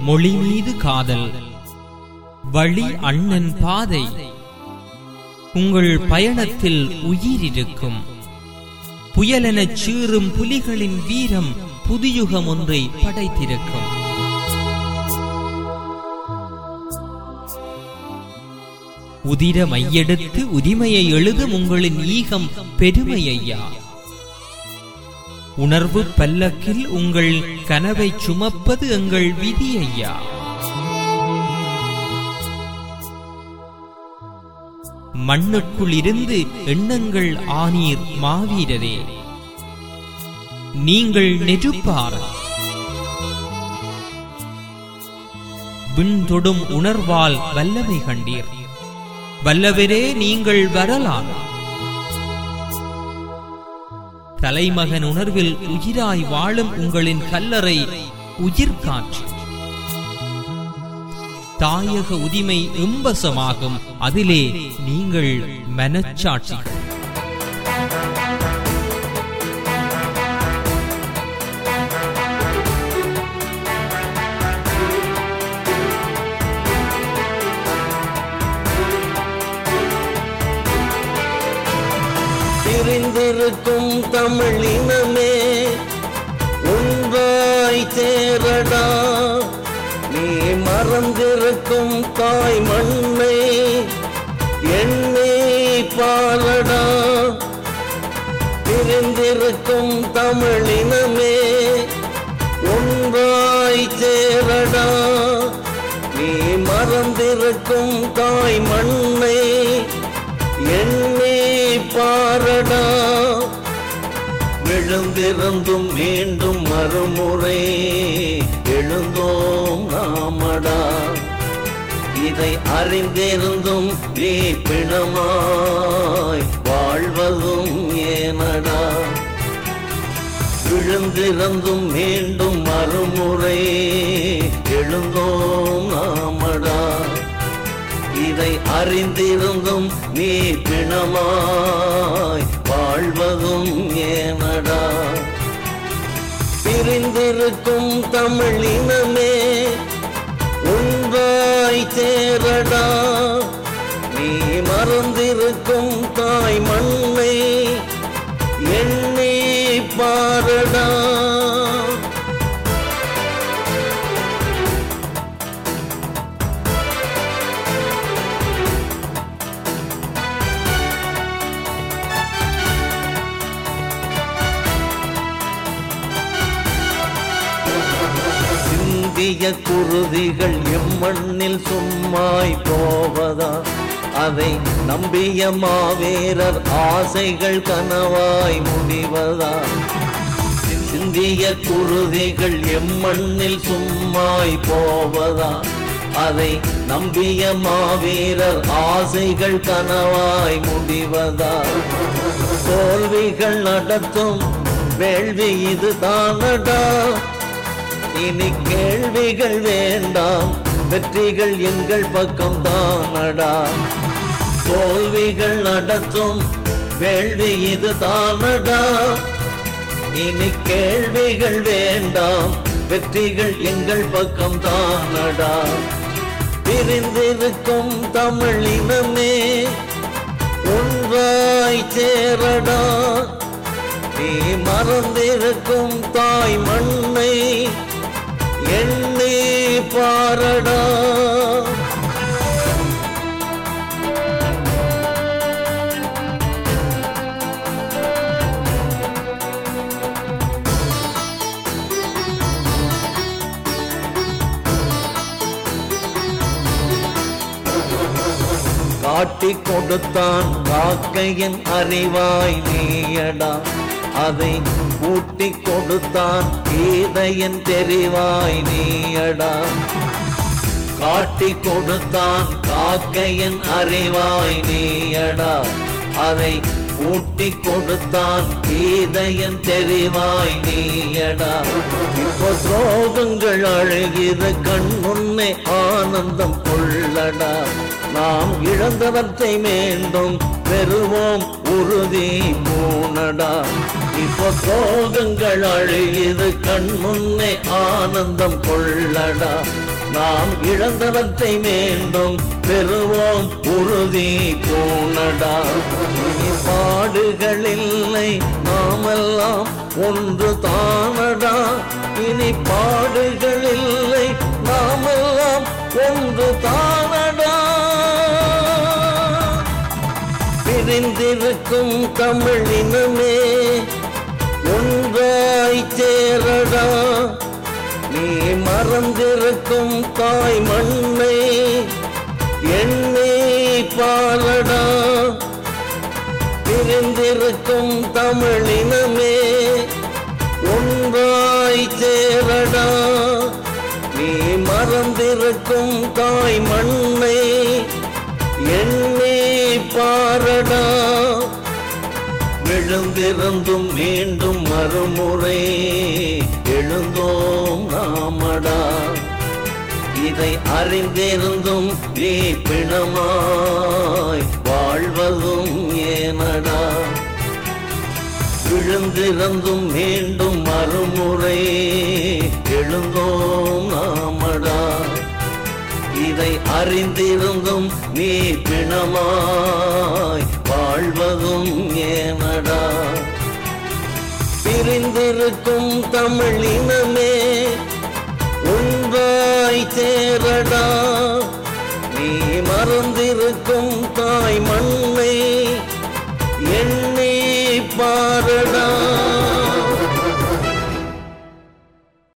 மொழி மீது காதல் வழி அண்ணன் பாதை உங்கள் பயணத்தில் உயிர் இருக்கும் புயலெனச் சீறும் புலிகளின் வீரம் புதியுகம் ஒன்றை படைத்திருக்கும் உதிர மையெடுத்து உரிமையை எழுதும் உங்களின் ஈகம் பெருமை ஐயா உணர்வு பல்லக்கில் உங்கள் கனவை சுமப்பது எங்கள் விதி ஐயா மண்ணுக்குள் இருந்து எண்ணங்கள் ஆனீர் மாவீரரே நீங்கள் நெருப்பார் விண்தொடும் உணர்வால் வல்லமை கண்டீர் வல்லவரே நீங்கள் வரலாம் தலைமகன் உணர்வில் உயிராய் வாழும் உங்களின் கல்லறை உயிர் காற்று தாயக உரிமை எம்பசமாகும் அதிலே நீங்கள் மனச்சாட்சிகள் பிரிந்திருக்கும் தமிழினமே ஒன்றாய் சேரடா நீ மறந்திருக்கும் தாய் மண்ணை எண்ணி பாரடா பிரிந்திருக்கும் தமிழினமே ஒன்றாய் சேரடா நீ மறந்திருக்கும் தாய் மண்ணை எண்ணி பாரடா எழுந்திருந்தும் மீண்டும் மறுமுறை எழுந்தோம் நாமடா இதை அறிந்திருந்தும் நீ பிணமாய் வாழ்வதும் ஏனடா விழுந்திருந்தும் மீண்டும் மறுமுறை எழுந்தோம் நாமடா இதை அறிந்திருந்தும் நீ பிணமாய் வாழ்வதும் ஏனடா பிரிந்திருக்கும் தமிழினமே ஒன்றாய் சேரடா நீ மறந்திருக்கும் தாய் மண்ணை எண்ணி பாரடா சிந்திய குருதிகள் எம்மண்ணில் சும்மாய் போவதா அதை நம்பிய மாவீரர் ஆசைகள் கனவாய் முடிவதா சிந்திய குருதிகள் எம்மண்ணில் சும்மாய் போவதா அதை நம்பிய மாவீரர் ஆசைகள் கனவாய் முடிவதா தோல்விகள் நடத்தும் வேள்வி இது தானடா இனி கேள்விகள் வேண்டாம் வெற்றிகள் எங்கள் பக்கம் தானடா தோல்விகள் நடத்தும் வேள்வி இது தானடா இனி கேள்விகள் வேண்டாம் வெற்றிகள் எங்கள் பக்கம் தானடா பிரிந்திருக்கும் தமிழினமே ஒன்றாய் சேரடா நீ மறந்திருக்கும் தாய் மண்ணை எண்ணி பாரடா காட்டிக் கொடுத்தான் காக்கையின் அறிவாய் நீயடா அதை கூட்டிக் கொடுத்தான் கீதையின் தெரிவாய் நீயடா காட்டிக் கொடுத்தான் காக்கையின் அறிவாய் நீயடா அதை கூட்டிக் கொடுத்தான் கீதையின் தெரிவாய் நீயடா இப்போ துரோகங்கள் அழகிற கண் முன்னே ஆனந்தம் கொள்ளடா நாம் இழந்தவற்றை மீண்டும் பெறுவோம் உறுதி பூனடா இப்போ சோகங்கள் அழுகிது கண் முன்னே ஆனந்தம் கொள்ளடா நாம் இழந்தவற்றை மீண்டும் பெறுவோம் உறுதி பூனடா இனி பாடுகள் இல்லை நாமெல்லாம் ஒன்று தானடா இனி பாடுகள் இல்லை நாமெல்லாம் ஒன்று தானடா பிரிந்திருக்கும் தமிழ் இனமே ஒன்றாய் சேரடா நீ மறந்திருக்கும் தாய் மண்ணை எண்ணி பாரடா பிரிந்திருக்கும் தமிழ் இனமே ஒன்றாய் சேரடா நீ மறந்திருக்கும் தாய் மண்ணை எண்ணி பாரடா விழுந்திருந்தும் மீண்டும் மறுமுறை எழுந்தோம் நாமடா இதை அறிந்திருந்தும் நீ பிணமாய் வாழ்வதும் ஏனடா விழுந்திருந்தும் மீண்டும் மறுமுறை எழுந்தோம் நாமடா இதை அறிந்திருந்தும் நீ பிணமாய் வாழ்வதும் ஏனடா பிரிந்திருக்கும் தமிழ் இனமே ஒன்றாய் சேரடா